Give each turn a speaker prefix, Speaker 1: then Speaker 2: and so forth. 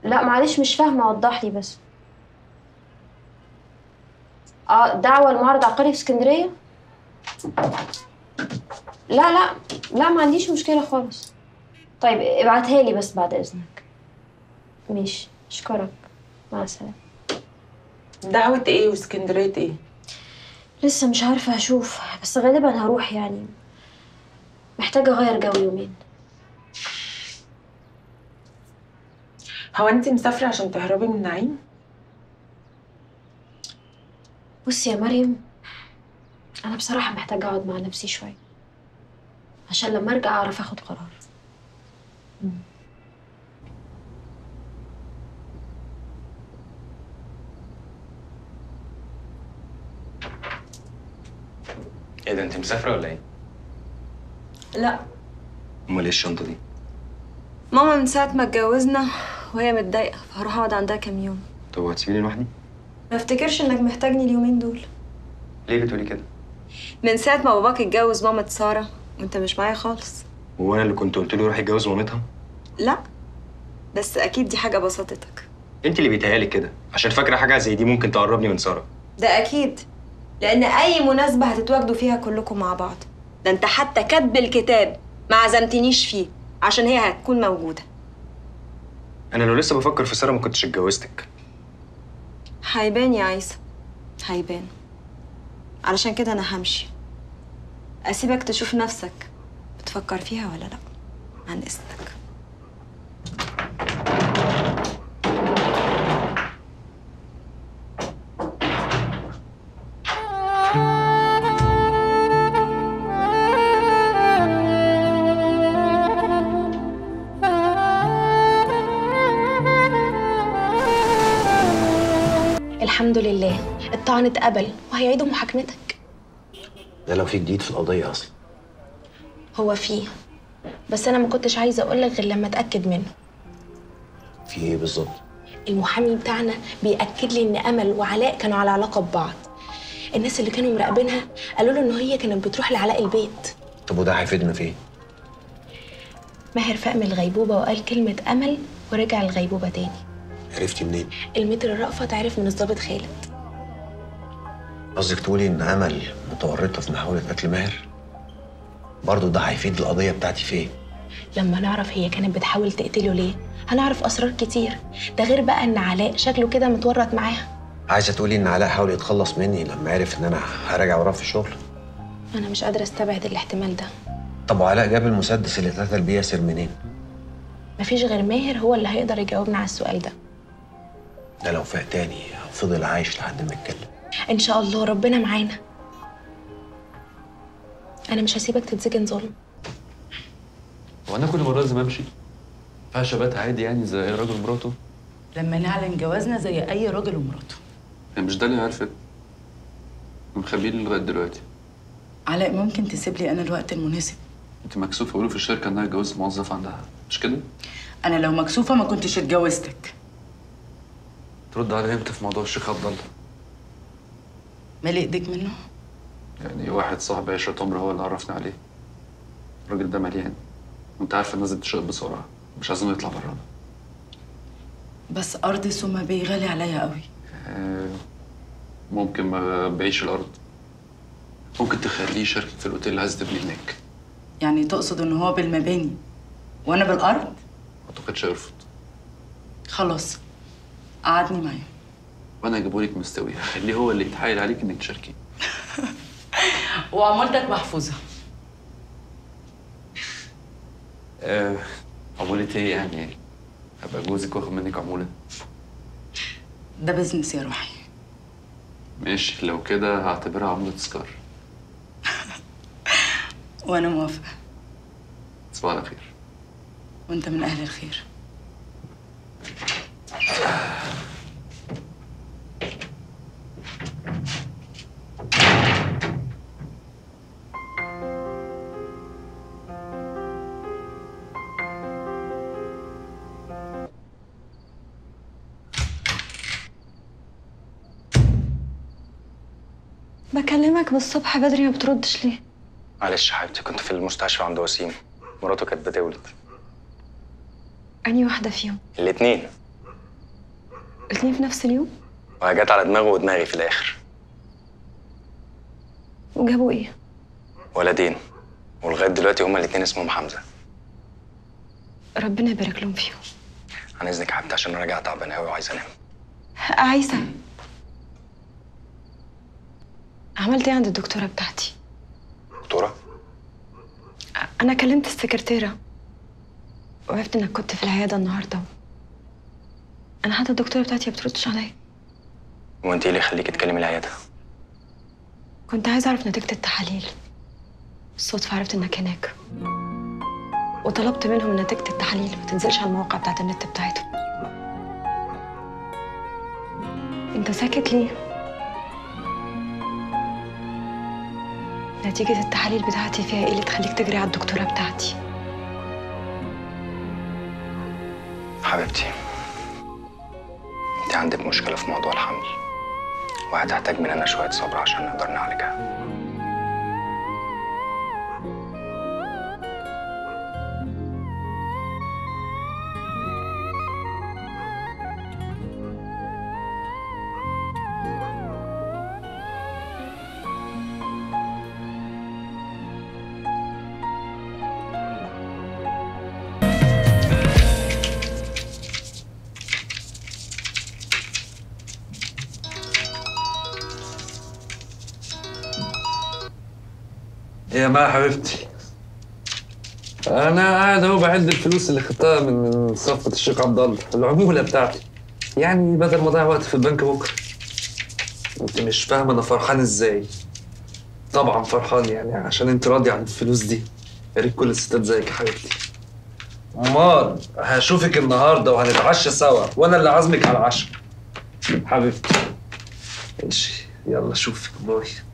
Speaker 1: لا معلش مش فاهمه وضح لي بس اه دعوه لمعرض عقاري في اسكندريه لا لا لا ما عنديش مشكله خالص طيب ابعتها لي بس بعد اذنك ماشي اشكرك مع السلامه
Speaker 2: دعوة ايه واسكندرية ايه؟
Speaker 1: لسه مش عارفه هشوف بس غالبا هروح يعني محتاجه اغير جو يومين
Speaker 2: هو انت مسافرة عشان تهربي من نعيم؟
Speaker 1: بصي يا مريم انا بصراحه محتاجه اقعد مع نفسي شويه عشان لما ارجع اعرف اخد قرار
Speaker 3: ايه ده انت مسافره ولا ايه؟
Speaker 4: لا
Speaker 3: امال ايه الشنطه دي؟
Speaker 4: ماما من ساعة ما اتجوزنا وهي متضايقة فهروح اقعد عندها كام يوم
Speaker 3: طب وهتسيبيني لوحدي؟
Speaker 4: ما افتكرش انك محتاجني اليومين دول
Speaker 3: ليه بتقولي كده؟
Speaker 4: من ساعة ما باباك اتجوز مامة سارة وانت مش معايا خالص
Speaker 3: هو انا اللي كنت قلت له روح يتجوز مامتها؟
Speaker 4: لا بس اكيد دي حاجة بسطتك
Speaker 3: انت اللي بيتهيألك كده عشان فاكره حاجه زي دي ممكن تقربني من ساره
Speaker 4: ده اكيد لان اي مناسبة هتتواجدوا فيها كلكم مع بعض ده انت حتى كاتب الكتاب ما عزمتنيش فيه عشان هي هتكون موجودة
Speaker 3: انا لو لسه بفكر في ساره ما كنتش اتجوزتك
Speaker 4: هيبان يا عيسى هيبان علشان كده انا همشي اسيبك تشوف نفسك بتفكر فيها ولا لا عن اذنك
Speaker 5: الحمد لله الطعن اتقبل وهيعيدوا محاكمتك
Speaker 6: ده لو في جديد في القضية أصلا
Speaker 5: هو فيه بس انا ما كنتش عايزه اقول لك غير لما اتاكد منه
Speaker 6: في إيه بالظبط؟
Speaker 5: المحامي بتاعنا بياكد لي ان امل وعلاء كانوا على علاقه ببعض الناس اللي كانوا مراقبينها قالوا له ان هي كانت بتروح لعلاء البيت
Speaker 6: طب وده هيفيدنا في إيه؟
Speaker 5: ماهر فاق من الغيبوبه وقال كلمه امل ورجع الغيبوبه تاني
Speaker 6: عرفتي منين؟
Speaker 5: المتر رأفت عرف من الضابط خالد
Speaker 6: قصدك تقولي إن أمل متورطة في محاولة قتل ماهر؟ برضه ده هيفيد القضية بتاعتي في إيه؟
Speaker 5: لما نعرف هي كانت بتحاول تقتله ليه هنعرف اسرار كتير ده غير بقى ان علاء شكله كده متورط معاها
Speaker 6: عايزة تقولي إن علاء حاول يتخلص مني لما عرف إن أنا هراجع وراه في الشغل؟
Speaker 5: انا مش قادره استبعد الاحتمال ده
Speaker 6: طب وعلاء جاب المسدس اللي اتقتل بيه ياسر منين؟
Speaker 5: مفيش غير ماهر هو اللي هيقدر يجاوبنا على السؤال ده
Speaker 6: ده لو فاق تاني فضل عايش لحد ما يتكلم
Speaker 5: ان شاء الله ربنا معانا انا مش هسيبك تتسجن ظلم
Speaker 7: هو انا كل مره لازم امشي فيها شبات عادي يعني زي راجل ومراته
Speaker 8: لما نعلن جوازنا زي اي راجل ومراته
Speaker 7: يعني مش ده اللي عرفت مخبيني لغايه دلوقتي
Speaker 8: علاء ممكن تسيب لي انا الوقت المناسب
Speaker 7: انت مكسوفه يقولوا في الشركه انها اتجوزت موظف عندها مش كده؟
Speaker 8: انا لو مكسوفه ما كنتش اتجوزتك
Speaker 7: ترد عليا امتى في موضوع الشيخ عبد الله
Speaker 8: مالي ايديك منه
Speaker 7: يعني واحد صاحب عشرة عمر هو اللي عرفني عليه الراجل ده مليان وانت عارف الناس بتشق بسرعه مش عايزينه يطلع برانا
Speaker 8: بس ارض سما بيه غالي عليا قوي
Speaker 7: آه، ممكن ما بيعيش الارض ممكن تخليه يشاركك في الاوتيل اللي عايز تبني هناك
Speaker 8: يعني تقصد ان هو بالمباني وانا بالارض
Speaker 7: ما اعتقدش هيرفض
Speaker 8: خلاص قعدني معاه
Speaker 7: وانا هجيبهولك مستوي هخليه هو اللي يتحايل عليك انك تشاركيه
Speaker 8: وعمولتك محفوظه
Speaker 7: آه، عمولة ايه يعني؟ ابقى جوزك واخد منك عمولة؟
Speaker 8: ده بزنس يا روحي
Speaker 7: ماشي لو كده هعتبرها عمولة تذكار
Speaker 8: وانا موافقه
Speaker 7: تصبح على خير
Speaker 8: وانت من اهل الخير
Speaker 1: بكلمك بالصبح بدري ما بتردش ليه
Speaker 3: معلش يا حبيبتي كنت في المستشفى عند وسيم مراته كانت بتولد
Speaker 1: اني واحده فيهم
Speaker 3: الاتنين
Speaker 4: الاتنين في نفس اليوم
Speaker 3: وهي جت على دماغه ودماغي في الاخر
Speaker 4: وجابوا ايه
Speaker 3: ولدين ولغايه دلوقتي هما الاتنين اسمهم حمزه
Speaker 4: ربنا يبارك لهم فيهم
Speaker 3: عن اذنك يا حبيبتي عشان انا راجع تعبان قوي وعايز انام
Speaker 4: عايزة عملت ايه عند الدكتورة بتاعتي
Speaker 3: دكتوره
Speaker 4: انا كلمت السكرتيرة وعرفت انك كنت في العيادة النهاردة انا حتى الدكتورة بتاعتي ما بتردش عليا
Speaker 3: هو انت ايه اللي يخليكي تكلمي العياده
Speaker 4: كنت عايزة اعرف نتيجة التحاليل بالصدفة عرفت انك هناك وطلبت منهم إن نتيجة التحاليل ما تنزلش على المواقع بتاعت النت بتاعتهم انت ساكت ليه؟ نتيجة التحاليل بتاعتي فيها ايه اللي تخليك تجري على الدكتورة بتاعتي؟
Speaker 3: حبيبتي انت عندك مشكله في موضوع الحمل وهتحتاج مننا شويه صبر عشان نقدر نعالجها
Speaker 9: يا ما حبيبتي انا قاعد اهو بعد الفلوس اللي خدتها من من صفقه الشيخ عبد الله العموله بتاعتي يعني بدل ما اضيع وقت في البنك بكره انت مش فاهمه انا فرحان ازاي طبعا فرحان يعني عشان انت راضي عن الفلوس دي يا ريت كل الستات زيك يا حبيبتي امال هشوفك النهارده وهنتعشى سوا وانا اللي عازمك على العشاء حبيبتي ماشي يلا اشوفك باي